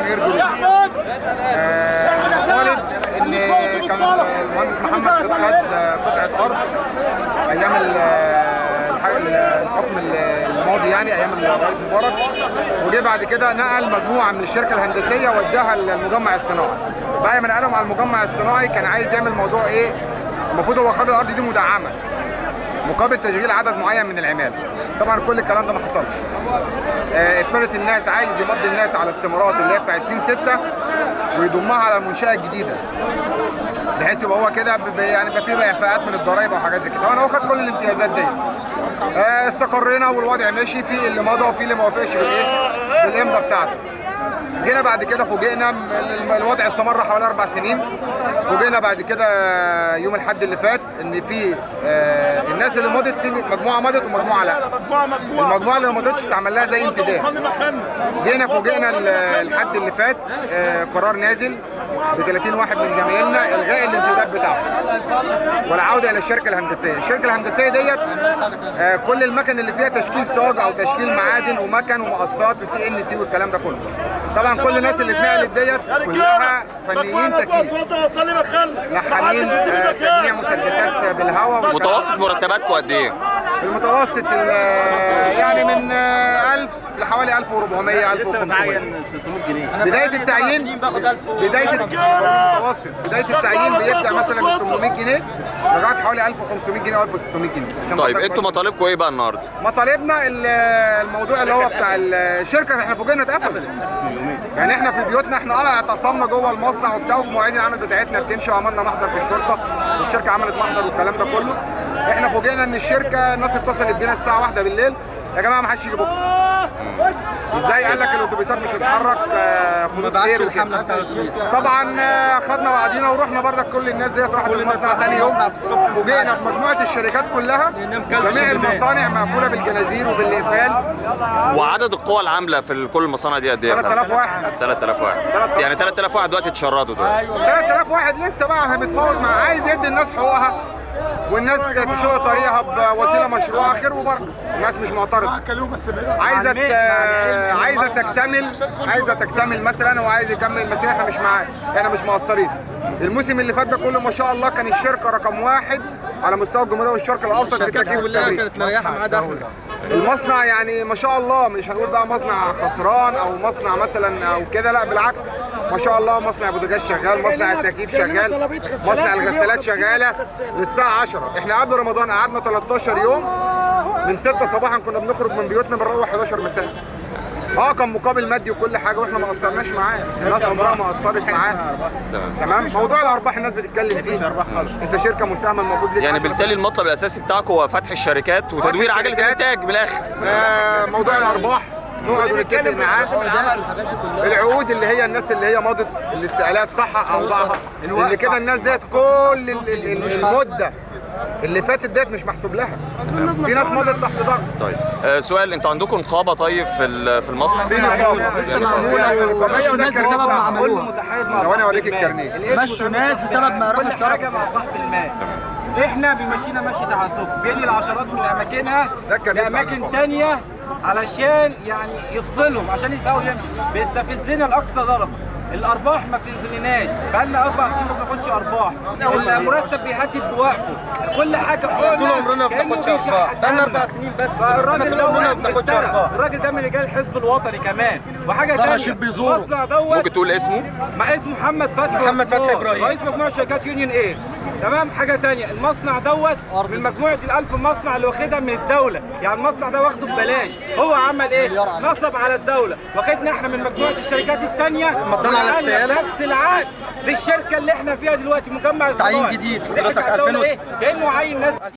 جماهير دروز طالب ان كان المهندس محمد خد خد قطعه ارض ايام الحكم الماضي يعني ايام الرئيس مبارك وجه بعد كده نقل مجموعه من الشركه الهندسيه وداها المجمع الصناعي بعد ما نقلهم على المجمع الصناعي كان عايز يعمل موضوع ايه المفروض هو خد الارض دي مدعمه مقابل تشغيل عدد معين من العمال طبعا كل الكلام ده ما حصلش اتمرت الناس عايز يمضي الناس على الثمرات اللي هي بتاعت سين 6 ويضمها على المنشاه الجديده بحيث يبقى هو كده يعني يبقى فيه اعفاءات من الضرايب او حاجات زي كده وانا واخد كل الامتيازات دي استقرينا والوضع ماشي في اللي مضى وفي اللي ما وافقش بالايه بالامضه بتاعته جينا بعد كده فوجئنا الوضع استمر حوالي اربع سنين فوجئنا بعد كده يوم الاحد اللي فات ان في آه الناس اللي مضت في مجموعه مضت ومجموعه لا المجموعه اللي ما مضتش اتعمل لها زي انتداب جينا فوجئنا الحد اللي فات آه قرار نازل ب 30 واحد من زمايلنا الغاء الانتداب بتاعه والعوده الى الشركه الهندسيه، الشركه الهندسيه ديت آه كل المكن اللي فيها تشكيل صاج او تشكيل معادن ومكن ومقصات وسي ان سي والكلام ده كله. طبعا كل الناس اللي اتنقلت ديت كلها فنيين تكييف لحامين آه تجميع مسدسات بالهواء متوسط مرتباتكم قد ايه؟ المتوسط يعني من 1000 لحوالي 1400 1500 بدايه التعيين بدايه المتوسط بدايه التعيين بيبدا مثلا من 800 جنيه لغايه حوالي 1500 جنيه او 1600 جنيه طيب انتوا مطالبكم ايه بقى النهارده؟ مطالبنا الموضوع اللي هو بتاع الشركه احنا فوجئنا اتقفلت يعني احنا في بيوتنا احنا اه اعتصمنا جوه المصنع وبتاع وفي مواعيد العمل بتاعتنا بتمشي وعملنا محضر في الشرطه والشركه عملت محضر والكلام ده كله احنا فوجئنا ان الشركه الناس اتصلت بينا الساعه 1 بالليل يا جماعه ما حدش يجي بكره ازاي قال لك الاتوبيسات مش هتتحرك خطوط سير وكده طبعا خدنا بعضينا ورحنا بردك كل الناس ديت راحت المصنع ثاني يوم فوجئنا بمجموعه الشركات كلها جميع المصانع مقفوله بالجنازير وبالاقفال وعدد القوى العامله في كل المصانع دي قد ايه 3000 واحد 3000 واحد يعني 3000 واحد دلوقتي اتشردوا دلوقتي 3000 واحد لسه بقى متفاوض مع عايز يدي الناس حقوقها والناس تشق طريقها بوسيله مشروعه خير وبركه الناس مش معترضه عايزه عايزه تكتمل عايزه تكتمل مثلا وعايز يكمل المسيره احنا مش معاه احنا مش مقصرين الموسم اللي فات ده كله ما شاء الله كان الشركه رقم واحد على مستوى الجمهوريه والشرق الاوسط في التكييف والتبريد كانت مريحه معاه ده المصنع يعني ما شاء الله مش هنقول بقى مصنع خسران او مصنع مثلا او كده لا بالعكس ما شاء الله مصنع بوتاجاز شغال مصنع التكييف شغال مصنع الغسالات شغاله للساعه 10 احنا قبل رمضان قعدنا 13 يوم من 6 صباحا كنا بنخرج من بيوتنا بنروح 11 مساء اه كان مقابل مادي وكل حاجه واحنا ما قصرناش معاه الناس عمرها ما قصرت معاه تمام موضوع الارباح الناس بتتكلم فيه انت شركه مساهمه المفروض ليك يعني بالتالي المطلب الاساسي بتاعكم هو فتح الشركات وتدوير عجله الانتاج من الاخر آه موضوع الارباح نقعد ونتفق معاه العقود اللي هي الناس اللي هي مضت الاستقالات صح اوضاعها اللي كده الناس ديت كل المده اللي فاتت ديت مش محسوب لها في ناس مضت تحت ضغط طيب آه سؤال انتوا عندكم نقابه طيب في في المصنع في نقابه لسه معموله ونقابيه وده الناس بسبب ما عملوها ثواني اوريك الكارنيه مشوا ناس بسبب ما راحوا كل حاجه مع صاحب المال احنا بيمشينا مشي تعاطف بينقل العشرات من اماكنها لاماكن تانية علشان يعني يفصلهم عشان يساووا يمشوا بيستفزنا لاقصى درجه الارباح ما بتنزلناش بقالنا اربع سنين ما بناخدش ارباح المرتب بيهدد بوقفه كل حاجه طول عمرنا ما بناخدش ارباح بقالنا اربع سنين بس الراجل طول عمرنا ما ده بناخدش ارباح الراجل ده من رجال الحزب الوطني كمان وحاجه ده ثانيه رشيد بيزوره. المصنع دوت ممكن تقول اسمه مع اسمه محمد فتحي محمد فتحي عثمان، إبراهيم. رئيس مجموعه شركات يونيون ايه تمام حاجه تانية المصنع دوت من مجموعه الالف مصنع اللي واخدها من الدوله يعني المصنع ده واخده ببلاش هو عمل ايه نصب على الدوله واخدنا احنا من مجموعه الشركات التانية مضينا على ونقلنا استقالة. نفس العقد للشركه اللي احنا فيها دلوقتي مجمع تعيين الصناعي جديد. اللي حضرتك بتاع الدولة 2000 ايه كانه عين ناس